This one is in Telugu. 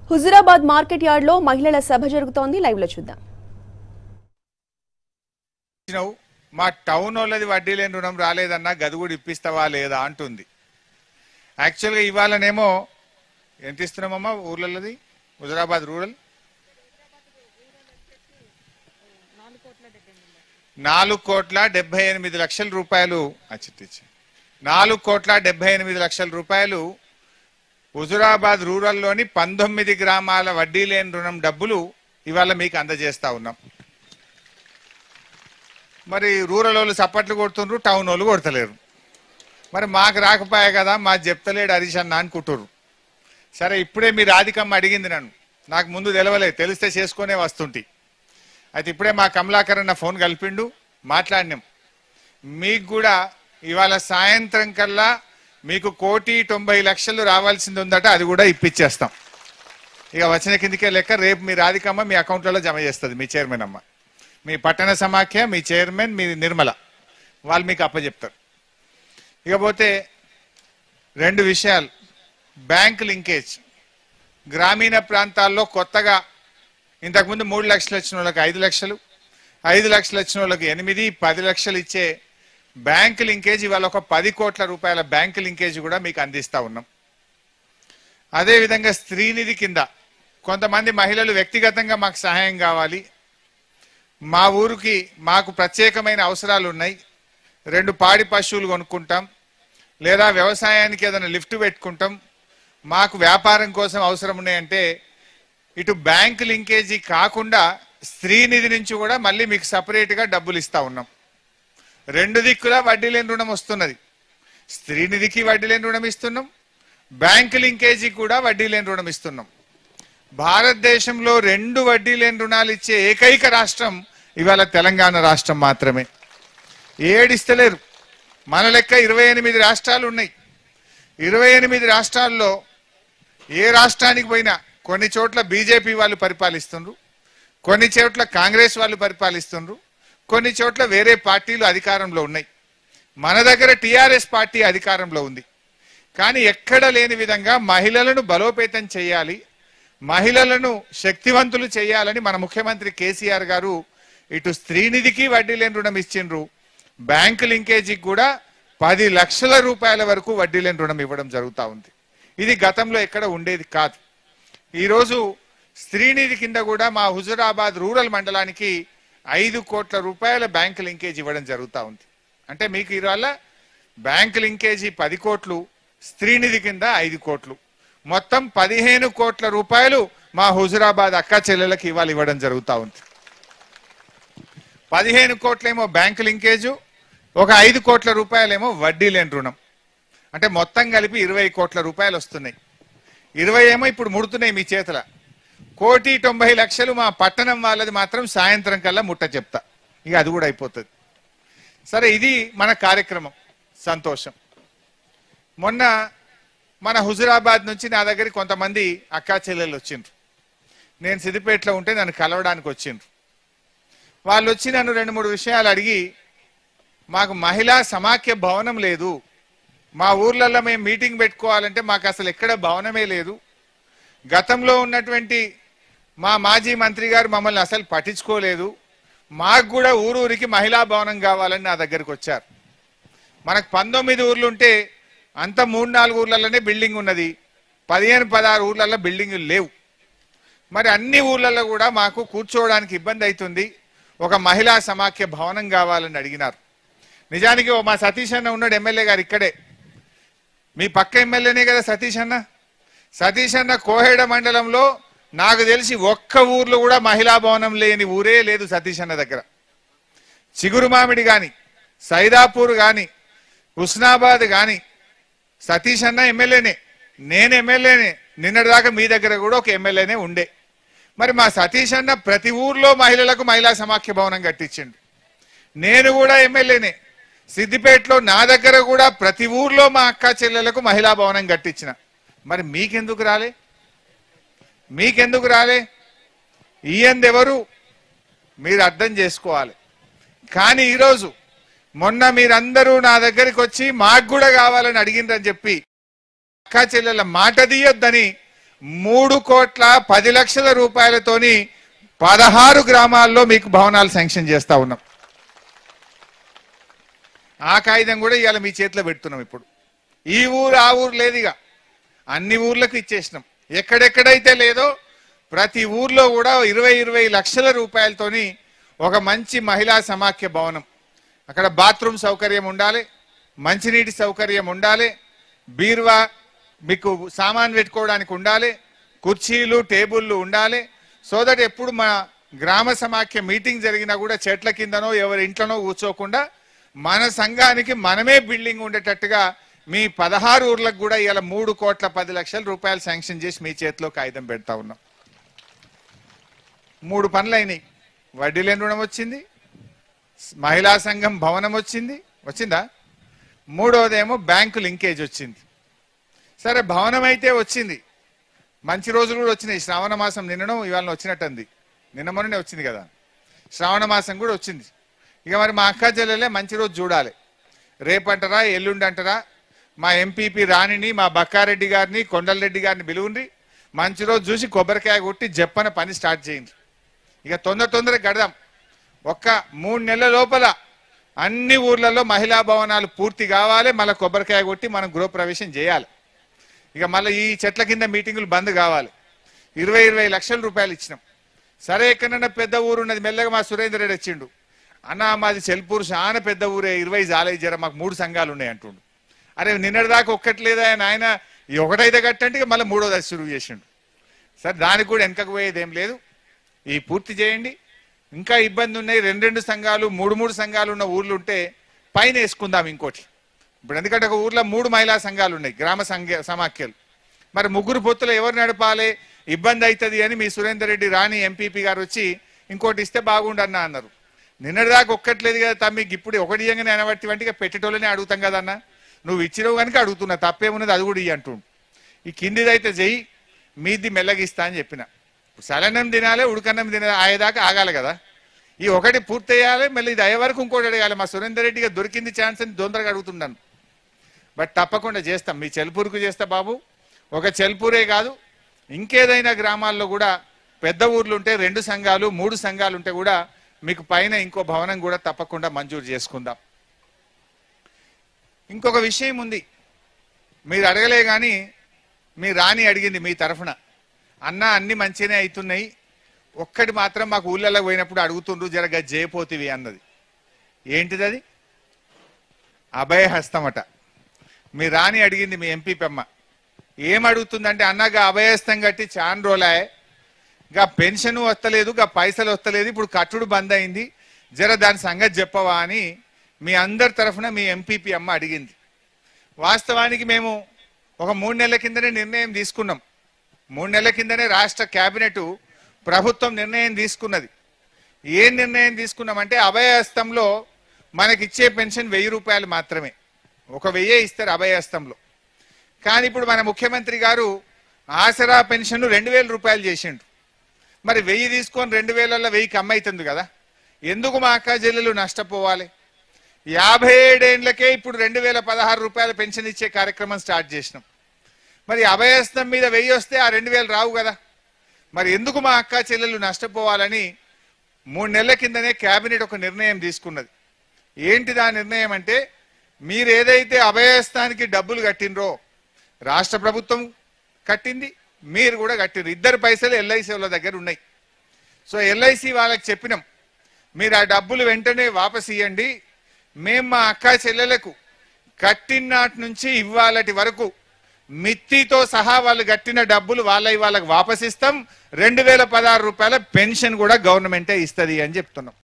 హుజురాబాద్ మార్కెట్ యార్డ్ లో మహిళల సభ జరుగుతోంది లైవ్ లో చూద్దాం ఇచ్చినావు మా టౌన్ వాళ్ళది వడ్డీ లేని రుణం రాలేదన్నా గది కూడా ఇప్పిస్తావా లేదా అంటుంది యాక్చువల్గా ఇవాళనేమో ఎంత ఇస్తున్నామమ్మా ఊర్లలోది హుజరాబాద్ రూరల్ నాలుగు కోట్ల డెబ్బై ఎనిమిది లక్షల రూపాయలు అచ్చిట్టించి నాలుగు కోట్ల డెబ్బై ఎనిమిది లక్షల రూపాయలు హుజురాబాద్ రూరల్లోని పంతొమ్మిది గ్రామాల వడ్డీ లేని రుణం డబ్బులు ఇవాళ మీకు అందజేస్తా ఉన్నాం మరి రూరల్ వాళ్ళు చప్పట్లు కొడుతుండ్రు టౌన్ వాళ్ళు కొడతలేరు మరి మాకు రాకపోయా కదా మా చెప్తలేడు హరీష్ అన్న అనుకుంటుర్రు సరే ఇప్పుడే మీ రాధికమ్మ అడిగింది నన్ను నాకు ముందు తెలవలేదు తెలిస్తే చేసుకునే వస్తుంటి అయితే ఇప్పుడే మా కమలాకర్ అన్న ఫోన్ కలిపిండు మాట్లాడినాం మీకు కూడా ఇవాళ సాయంత్రం కల్లా మీకు కోటి తొంభై లక్షలు రావాల్సింది ఉందట అది కూడా ఇప్పించేస్తాం ఇక వచ్చిన కిందికే లెక్క రేపు మీ రాధికమ్మ మీ అకౌంట్లలో జమ చేస్తుంది మీ చైర్మన్ అమ్మ మీ పట్టణ సమాఖ్య మీ చైర్మన్ మీ నిర్మల వాళ్ళు మీకు అప్పచెప్తారు ఇకపోతే రెండు విషయాలు బ్యాంక్ లింకేజ్ గ్రామీణ ప్రాంతాల్లో కొత్తగా ఇంతకుముందు మూడు లక్షలు వచ్చిన వాళ్ళకి ఐదు లక్షలు ఐదు లక్షలు వచ్చిన వాళ్ళకి ఎనిమిది పది లక్షలు ఇచ్చే బ్యాంక్ లింకేజ్ ఇవాళ ఒక పది కోట్ల రూపాయల బ్యాంక్ లింకేజ్ కూడా మీకు అందిస్తా ఉన్నాం అదేవిధంగా స్త్రీనిధి కింద కొంతమంది మహిళలు వ్యక్తిగతంగా మాకు సహాయం కావాలి మా ఊరికి మాకు ప్రత్యేకమైన అవసరాలు ఉన్నాయి రెండు పాడి పశువులు కొనుక్కుంటాం లేదా వ్యవసాయానికి ఏదైనా లిఫ్ట్ పెట్టుకుంటాం మాకు వ్యాపారం కోసం అవసరం ఉన్నాయంటే ఇటు బ్యాంక్ లింకేజీ కాకుండా స్త్రీ నిధి నుంచి కూడా మళ్ళీ మీకు సపరేట్గా డబ్బులు ఇస్తా ఉన్నాం రెండు దిక్కులా వడ్డీ లేని రుణం వస్తున్నది స్త్రీ నిధికి వడ్డీ లేని రుణం ఇస్తున్నాం బ్యాంక్ లింకేజీ కూడా వడ్డీ లేని రుణం ఇస్తున్నాం భారతదేశంలో రెండు వడ్డీ లేని రుణాలు ఇచ్చే ఏకైక రాష్ట్రం ఇవాళ తెలంగాణ రాష్ట్రం మాత్రమే ఏడిస్తలేరు మన లెక్క ఇరవై ఎనిమిది రాష్ట్రాలు ఉన్నాయి ఇరవై ఎనిమిది రాష్ట్రాల్లో ఏ రాష్ట్రానికి పోయినా కొన్ని చోట్ల బీజేపీ వాళ్ళు పరిపాలిస్తుండ్రు కొన్ని చోట్ల కాంగ్రెస్ వాళ్ళు పరిపాలిస్తుండ్రు కొన్ని చోట్ల వేరే పార్టీలు అధికారంలో ఉన్నాయి మన దగ్గర టిఆర్ఎస్ పార్టీ అధికారంలో ఉంది కానీ ఎక్కడ లేని విధంగా మహిళలను బలోపేతం చేయాలి మహిళలను శక్తివంతులు చేయాలని మన ముఖ్యమంత్రి కేసీఆర్ గారు ఇటు స్త్రీనిధికి వడ్డీ లేని రుణం ఇచ్చిండ్రు బ్యాంకు లింకేజీకి కూడా పది లక్షల రూపాయల వరకు వడ్డీ లేని రుణం ఇవ్వడం జరుగుతూ ఉంది ఇది గతంలో ఎక్కడ ఉండేది కాదు ఈరోజు స్త్రీనిధి కింద కూడా మా హుజురాబాద్ రూరల్ మండలానికి ఐదు కోట్ల రూపాయల బ్యాంక్ లింకేజ్ ఇవ్వడం జరుగుతూ ఉంది అంటే మీకు ఇవాళ బ్యాంక్ లింకేజీ పది కోట్లు స్త్రీనిధి కింద ఐదు కోట్లు మొత్తం పదిహేను కోట్ల రూపాయలు మా హుజురాబాద్ అక్క చెల్లెలకి ఇవాళ ఇవ్వడం జరుగుతూ ఉంది పదిహేను కోట్లేమో బ్యాంక్ లింకేజు ఒక ఐదు కోట్ల రూపాయలేమో వడ్డీ లేని రుణం అంటే మొత్తం కలిపి ఇరవై కోట్ల రూపాయలు వస్తున్నాయి ఇరవై ఏమో ఇప్పుడు ముడుతున్నాయి మీ చేతుల కోటి తొంభై లక్షలు మా పట్టణం వాళ్ళది మాత్రం సాయంత్రం కల్లా ముట్ట చెప్తా ఇక అది కూడా అయిపోతుంది సరే ఇది మన కార్యక్రమం సంతోషం మొన్న మన హుజురాబాద్ నుంచి నా దగ్గరికి కొంతమంది అక్కా చెల్లెలు వచ్చిండ్రు నేను సిద్దిపేటలో ఉంటే నన్ను కలవడానికి వచ్చిండ్రు వాళ్ళు వచ్చి నన్ను రెండు మూడు విషయాలు అడిగి మాకు మహిళా సమాఖ్య భవనం లేదు మా ఊర్లలో మేము మీటింగ్ పెట్టుకోవాలంటే మాకు అసలు ఎక్కడ భవనమే లేదు గతంలో ఉన్నటువంటి మా మాజీ మంత్రి గారు మమ్మల్ని అసలు పట్టించుకోలేదు మాకు కూడా ఊరూరికి మహిళా భవనం కావాలని నా దగ్గరికి వచ్చారు మనకు పంతొమ్మిది ఊర్లు ఉంటే అంత మూడు నాలుగు ఊర్లలోనే బిల్డింగ్ ఉన్నది పదిహేను పదహారు ఊర్లలో బిల్డింగులు లేవు మరి అన్ని ఊర్లలో కూడా మాకు కూర్చోవడానికి ఇబ్బంది అవుతుంది ఒక మహిళా సమాఖ్య భవనం కావాలని అడిగినారు నిజానికి ఓ మా సతీష్ అన్న ఉన్నాడు ఎమ్మెల్యే గారు ఇక్కడే మీ పక్క ఎమ్మెల్యేనే కదా సతీష్ అన్న సతీష్ అన్న కోహేడ మండలంలో నాకు తెలిసి ఒక్క ఊర్లో కూడా మహిళా భవనం లేని ఊరే లేదు సతీష్ అన్న దగ్గర చిగురు మామిడి గాని సైదాపూర్ గాని హుస్నాబాద్ గాని సతీష్ అన్న ఎమ్మెల్యేనే నేను ఎమ్మెల్యేనే నిన్నటిదాకా మీ దగ్గర కూడా ఒక ఎమ్మెల్యేనే ఉండే మరి మా సతీష్ అన్న ప్రతి ఊర్లో మహిళలకు మహిళా సమాఖ్య భవనం కట్టించిండు నేను కూడా ఎమ్మెల్యేనే సిద్దిపేటలో నా దగ్గర కూడా ప్రతి ఊర్లో మా అక్క చెల్లెలకు మహిళా భవనం కట్టించిన మరి మీకెందుకు రాలే మీకెందుకు రాలే ఈయందెవరు మీరు అర్థం చేసుకోవాలి కానీ ఈరోజు మొన్న మీరందరూ నా దగ్గరికి వచ్చి మాకు కూడా కావాలని అడిగిండ్రని చెప్పి అక్క చెల్లెల మాట తీయొద్దని మూడు కోట్ల పది లక్షల రూపాయలతోని పదహారు గ్రామాల్లో మీకు భవనాలు శాంక్షన్ చేస్తా ఉన్నాం ఆ కాగితం కూడా ఇవాళ మీ చేతిలో పెడుతున్నాం ఇప్పుడు ఈ ఊరు ఆ ఊరు లేదు ఇక అన్ని ఊర్లకు ఇచ్చేసినాం ఎక్కడెక్కడైతే లేదో ప్రతి ఊర్లో కూడా ఇరవై ఇరవై లక్షల రూపాయలతోని ఒక మంచి మహిళా సమాఖ్య భవనం అక్కడ బాత్రూమ్ సౌకర్యం ఉండాలి మంచినీటి సౌకర్యం ఉండాలి బీరువా మీకు సామాన్ పెట్టుకోవడానికి ఉండాలి కుర్చీలు టేబుల్లు ఉండాలి సో దట్ ఎప్పుడు మన గ్రామ సమాఖ్య మీటింగ్ జరిగినా కూడా చెట్ల కిందనో ఎవరి ఇంట్లోనో కూర్చోకుండా మన సంఘానికి మనమే బిల్డింగ్ ఉండేటట్టుగా మీ పదహారు ఊర్లకు కూడా ఇలా మూడు కోట్ల పది లక్షల రూపాయలు శాంక్షన్ చేసి మీ చేతిలో కాగితం పెడతా ఉన్నాం మూడు పనులు అయినాయి వడ్డీ లేని రుణం వచ్చింది మహిళా సంఘం భవనం వచ్చింది వచ్చిందా మూడవదేమో బ్యాంకు లింకేజ్ వచ్చింది సరే భవనం అయితే వచ్చింది మంచి రోజులు కూడా వచ్చినాయి శ్రావణ మాసం నిన్నను ఇవాళ వచ్చినట్టుంది నిన్న మొన్ననే వచ్చింది కదా శ్రావణ మాసం కూడా వచ్చింది ఇక మరి మా అక్క చెల్లెలే మంచి రోజు చూడాలి రేపంటారా ఎల్లుండి అంటారా మా ఎంపీపీ రాణిని మా బక్కారెడ్డి గారిని కొండలరెడ్డి గారిని పిలువుండ్రి మంచి రోజు చూసి కొబ్బరికాయ కొట్టి జప్పన పని స్టార్ట్ చేయండి ఇక తొందర తొందరగా గడదాం ఒక్క మూడు నెలల లోపల అన్ని ఊర్లలో మహిళా భవనాలు పూర్తి కావాలి మళ్ళీ కొబ్బరికాయ కొట్టి మనం గృహప్రవేశం చేయాలి ఇక మళ్ళీ ఈ చెట్ల కింద మీటింగులు బంద్ కావాలి ఇరవై ఇరవై లక్షల రూపాయలు ఇచ్చినాం సరే ఎక్కడన్నా పెద్ద ఊరు ఉన్నది మెల్లగా మా సురేందర్ రెడ్డి వచ్చిండు అన్న మాది చెల్పూరు చాలా పెద్ద ఊరే ఇరవై జాలై జర మాకు మూడు సంఘాలు ఉన్నాయి అంటుండు అరే నిన్నటి దాకా ఒక్కట్లేదా ఆయన ఈ ఒకటైతే కట్టంటే ఇక మళ్ళీ మూడో దశ శురువు చేసిండు సరే దానికి కూడా వెనకకు పోయేది ఏం లేదు ఈ పూర్తి చేయండి ఇంకా ఇబ్బంది ఉన్నాయి రెండు రెండు సంఘాలు మూడు మూడు సంఘాలు ఉన్న ఊర్లు ఉంటే పైన వేసుకుందాం ఇంకోటి ఇప్పుడు ఎందుకంటే ఒక ఊర్లో మూడు మహిళా సంఘాలు ఉన్నాయి గ్రామ సంఘ సమాఖ్యలు మరి ముగ్గురు పొత్తులు ఎవరు నడపాలి ఇబ్బంది అవుతుంది అని మీ సురేందర్ రెడ్డి రాణి ఎంపీపీ గారు వచ్చి ఇంకోటి ఇస్తే బాగుండన్నా అన్నారు నిన్నటిదాకా ఒక్కట్లేదు కదా తమ్మి ఇప్పుడు ఒకటి ఇయ్యంగానే అనబట్టి వంటిగా పెట్టేటోళ్ళనే అడుగుతాం కదన్నా నువ్వు ఇచ్చినవు కనుక అడుగుతున్నా తప్పేమున్నది అది కూడా ఇయ్యి అంటుండు ఈ కిందిదైతే చెయ్యి మీది మెల్లగిస్తా అని చెప్పిన సలనం తినాలి ఉడకన్నం తినాలి అయ్యేదాకా ఆగాలి కదా ఈ ఒకటి పూర్తి అయ్యాలి మళ్ళీ ఇది అయ్యే వరకు ఇంకోటి అడగాలి మా సురేందర్ రెడ్డిగా దొరికింది ఛాన్స్ అని తొందరగా అడుగుతున్నాను బట్ తప్పకుండా చేస్తాం మీ చెల్పూరుకు చేస్తా బాబు ఒక చెల్పూరే కాదు ఇంకేదైనా గ్రామాల్లో కూడా పెద్ద ఊర్లు ఉంటే రెండు సంఘాలు మూడు సంఘాలు ఉంటే కూడా మీకు పైన ఇంకో భవనం కూడా తప్పకుండా మంజూరు చేసుకుందాం ఇంకొక విషయం ఉంది మీరు అడగలే కానీ మీ రాణి అడిగింది మీ తరఫున అన్న అన్ని మంచిగానే అవుతున్నాయి ఒక్కటి మాత్రం మాకు ఊళ్ళలో పోయినప్పుడు అడుగుతుండ్రు జరగ జయపోతివి అన్నది ఏంటిది అది అభయహస్తమట మీ రాణి అడిగింది మీ ఎంపీ పెమ్మ ఏం అడుగుతుందంటే అన్నగా అభయహస్తం కట్టి చాన్ రోలాయ్ గా పెన్షన్ వస్తలేదు గా పైసలు వస్తలేదు ఇప్పుడు కట్టుడు బంద్ అయింది జర దాని సంగతి చెప్పవా అని మీ అందరి తరఫున మీ ఎంపీపీ అమ్మ అడిగింది వాస్తవానికి మేము ఒక మూడు నెలల కిందనే నిర్ణయం తీసుకున్నాం మూడు నెలల కిందనే రాష్ట్ర కేబినెట్ ప్రభుత్వం నిర్ణయం తీసుకున్నది ఏం నిర్ణయం తీసుకున్నామంటే అభయహస్తంలో మనకిచ్చే పెన్షన్ వెయ్యి రూపాయలు మాత్రమే ఒక వెయ్యే ఇస్తారు అభయహస్తంలో కానీ ఇప్పుడు మన ముఖ్యమంత్రి గారు ఆసరా పెన్షన్ రెండు వేల రూపాయలు చేసిండు మరి వెయ్యి తీసుకొని రెండు వేలలో వెయ్యి కమ్మి అవుతుంది కదా ఎందుకు మా అక్క చెల్లెలు నష్టపోవాలి యాభై ఏడేండ్లకే ఇప్పుడు రెండు వేల పదహారు రూపాయల పెన్షన్ ఇచ్చే కార్యక్రమం స్టార్ట్ చేసినాం మరి అభయస్తం మీద వెయ్యి వస్తే ఆ రెండు వేలు రావు కదా మరి ఎందుకు మా అక్క చెల్లెలు నష్టపోవాలని మూడు నెలల కిందనే కేబినెట్ ఒక నిర్ణయం తీసుకున్నది ఏంటిది ఆ నిర్ణయం అంటే మీరు ఏదైతే అభయస్థానికి డబ్బులు కట్టినరో రాష్ట్ర ప్రభుత్వం కట్టింది మీరు కూడా కట్టిండ్రు ఇద్దరు పైసలు ఎల్ఐసి వాళ్ళ దగ్గర ఉన్నాయి సో ఎల్ఐసి వాళ్ళకి చెప్పినాం మీరు ఆ డబ్బులు వెంటనే వాపస్ ఇవ్వండి మేము మా అక్క చెల్లెలకు కట్టినాటి నుంచి ఇవాళటి వరకు మిత్తితో సహా వాళ్ళు కట్టిన డబ్బులు వాళ్ళ వాళ్ళకి వాపస్ ఇస్తాం రెండు వేల పదహారు రూపాయల పెన్షన్ కూడా గవర్నమెంటే ఇస్తుంది అని చెప్తున్నాం